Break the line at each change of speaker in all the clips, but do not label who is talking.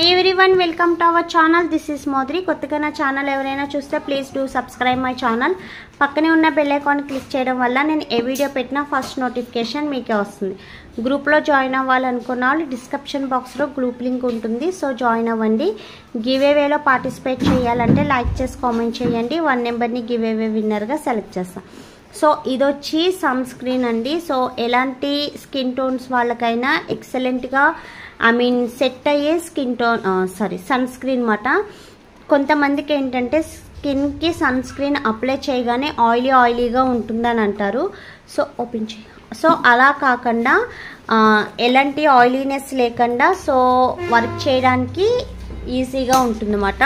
Everyone welcome to our channel this is మోద్రి కొత్తగా నా ఛానల్ ఎవరైనా చూస్తే please do subscribe my channel పక్కనే ఉన్న బెల్ ఐకాన్ క్లిక్ చేయడం వల్ల నేను ఏ వీడియో పెట్టినా ఫస్ట్ నోటిఫికేషన్ మీకే వస్తుంది గ్రూప్లో జాయిన్ అవ్వాలనుకున్న వాళ్ళు డిస్క్రిప్షన్ బాక్స్లో గ్రూప్ లింక్ ఉంటుంది సో జాయిన్ అవ్వండి గివేవేలో పార్టిసిపేట్ చేయాలంటే లైక్ చేసి కామెంట్ చేయండి వన్ నెంబర్ని గివేవే విన్నర్గా సెలెక్ట్ చేస్తాను సో ఇది వచ్చి సన్ స్క్రీన్ అండి సో ఎలాంటి స్కిన్ టోన్స్ వాళ్ళకైనా ఎక్సలెంట్గా ఐ మీన్ సెట్ అయ్యే skin tone sorry sunscreen మాట కొంతమందికి ఏంటంటే స్కిన్కి సన్ స్క్రీన్ అప్లై చేయగానే ఆయిలీ ఆయిలీగా ఉంటుందని అంటారు సో ఓపెన్ చేయ సో అలా కాకుండా ఆ, ఎలాంటి ఆయిలీనెస్ లేకుండా సో వర్క్ చేయడానికి ఈజీగా ఉంటుందన్నమాట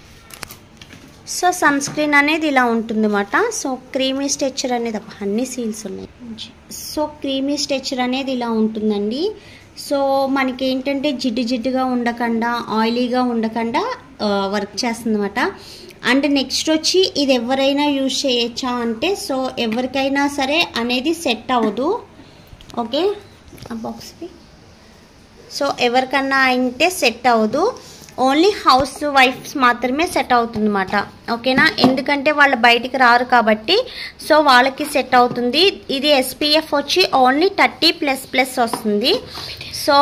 సో సన్ స్క్రీన్ అనేది ఇలా ఉంటుందన్నమాట సో క్రీమీ స్ట్రెచర్ అనేది అబ్బా, అన్ని సీల్స్ ఉన్నాయి సో క్రీమీ స్ట్రెచర్ అనేది ఇలా ఉంటుందండి సో మనకి ఏంటంటే జిడ్డు జిడ్డుగా ఉండకుండా ఆయిలీగా ఉండకుండా వర్క్ చేస్తుందన్నమాట అండ్ నెక్స్ట్ వచ్చి ఇది ఎవరైనా యూజ్ చేయొచ్చా అంటే సో ఎవరికైనా సరే అనేది సెట్ అవ్వదు ఓకే ఆ బాక్స్కి సో ఎవరికన్నా అయితే సెట్ అవ్వదు ఓన్లీ హౌస్ వైఫ్స్ మాత్రమే సెట్ అవుతుందన్నమాట ఓకేనా ఎందుకంటే వాళ్ళు బయటికి రారు కాబట్టి సో వాళ్ళకి సెట్ అవుతుంది ఇది ఎస్పీఎఫ్ వచ్చి ఓన్లీ థర్టీ ప్లస్ ప్లస్ వస్తుంది సో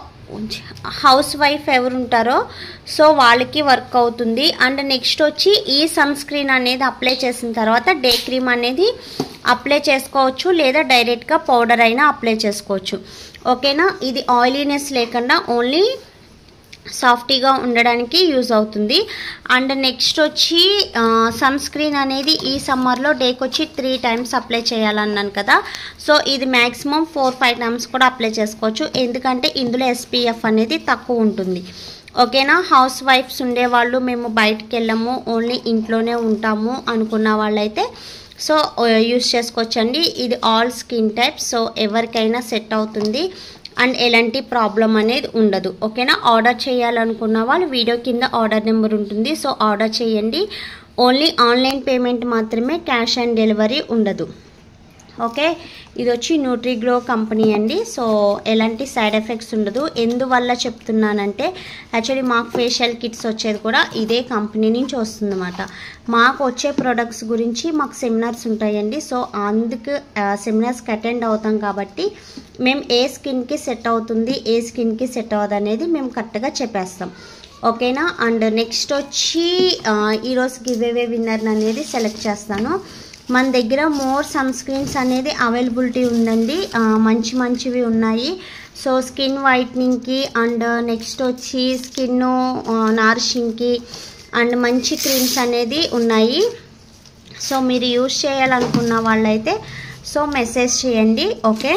హౌస్ వైఫ్ ఎవరు ఉంటారో సో వాళ్ళకి వర్క్ అవుతుంది అండ్ నెక్స్ట్ వచ్చి ఈ సన్ స్క్రీన్ అనేది అప్లై చేసిన తర్వాత డే క్రీమ్ అనేది అప్లై చేసుకోవచ్చు లేదా డైరెక్ట్గా పౌడర్ అయినా అప్లై చేసుకోవచ్చు ఓకేనా ఇది ఆయిలీనెస్ లేకుండా ఓన్లీ సాఫ్టీగా ఉండడానికి యూజ్ అవుతుంది అండ్ నెక్స్ట్ వచ్చి సన్ స్క్రీన్ అనేది ఈ సమ్మర్లో డేకి వచ్చి త్రీ టైమ్స్ అప్లై చేయాలన్నాను కదా సో ఇది మ్యాక్సిమం ఫోర్ ఫైవ్ టైమ్స్ కూడా అప్లై చేసుకోవచ్చు ఎందుకంటే ఇందులో ఎస్పీఎఫ్ అనేది తక్కువ ఉంటుంది ఓకేనా హౌస్ వైఫ్స్ ఉండేవాళ్ళు మేము బయటికి వెళ్ళము ఓన్లీ ఇంట్లోనే ఉంటాము అనుకున్న వాళ్ళైతే సో యూస్ చేసుకోవచ్చండి ఇది ఆల్ స్కిన్ టైప్ సో ఎవరికైనా సెట్ అవుతుంది అండ్ ఎలాంటి ప్రాబ్లం అనేది ఉండదు ఓకేనా ఆర్డర్ చేయాలనుకున్న వాళ్ళు వీడియో కింద ఆర్డర్ నెంబర్ ఉంటుంది సో ఆర్డర్ చేయండి ఓన్లీ ఆన్లైన్ పేమెంట్ మాత్రమే క్యాష్ ఆన్ డెలివరీ ఉండదు ఓకే ఇది వచ్చి న్యూట్రిగ్లో కంపెనీ అండి సో ఎలాంటి సైడ్ ఎఫెక్ట్స్ ఉండదు ఎందువల్ల చెప్తున్నానంటే యాక్చువల్లీ మాకు ఫేషియల్ కిట్స్ వచ్చేది కూడా ఇదే కంపెనీ నుంచి వస్తుందన్నమాట మాకు వచ్చే ప్రొడక్ట్స్ గురించి మాకు సెమినార్స్ ఉంటాయండి సో అందుకు సెమినార్స్కి అటెండ్ అవుతాం కాబట్టి మేము ఏ స్కిన్కి సెట్ అవుతుంది ఏ స్కిన్కి సెట్ అవ్వదు అనేది మేము కరెక్ట్గా చెప్పేస్తాం ఓకేనా అండ్ నెక్స్ట్ వచ్చి ఆ, ఈరోజు గివేవే విన్నర్ అనేది సెలెక్ట్ చేస్తాను మన దగ్గర మోర్ సన్ స్క్రీన్స్ అనేది అవైలబిలిటీ ఉందండి ఆ, మంచి మంచివి ఉన్నాయి సో స్కిన్ వైట్నింగ్కి అండ్ నెక్స్ట్ వచ్చి స్కిన్ నారిషింగ్కి అండ్ మంచి క్రీమ్స్ అనేది ఉన్నాయి సో మీరు యూజ్ చేయాలనుకున్న వాళ్ళైతే సో మెసేజ్ చేయండి ఓకే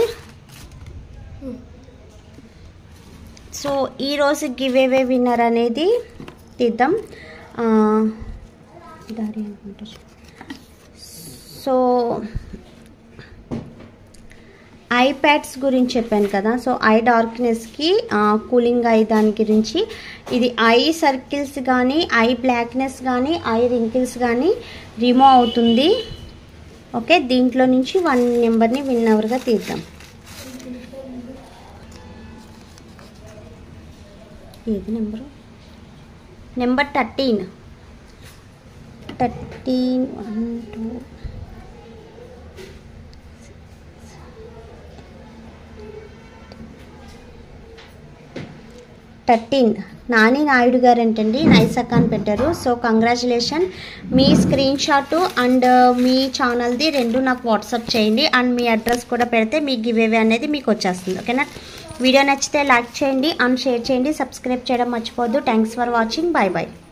సో ఈరోజు గివేవే విన్నర్ అనేది తీద్దాం ఆ, దారి అనుకుంటా చూ. సో ఐప్యాడ్స్ గురించి చెప్పాను కదా సో ఐ డార్క్నెస్కి కూలింగ్ ఐ దాని గురించి ఇది ఐ సర్కిల్స్ కానీ ఐ బ్లాక్నెస్ కానీ ఐ రింకిల్స్ కానీ రిమూవ్ అవుతుంది ఓకే దీంట్లో నుంచి వన్ నెంబర్ని విన్ అవర్గా తీద్దాం ఏది number number thirteen thirteen one two thirteen Nani Naidu garu ఏంటండి నైస్ అక్క అని పెట్టారు సో కంగ్రాచులేషన్ మీ స్క్రీన్ షాట్ అండ్ మీ ఛానల్ది రెండు నాకు వాట్సాప్ చేయండి అండ్ మీ అడ్రస్ కూడా పెడితే మీ గివేవే అనేది మీకు వచ్చేస్తుంది ఓకేనా వీడియో నచ్చితే లైక్ చేయండి అండ్ షేర్ చేయండి సబ్స్క్రైబ్ చేయడం మర్చిపోవద్దు thanks for watching bye bye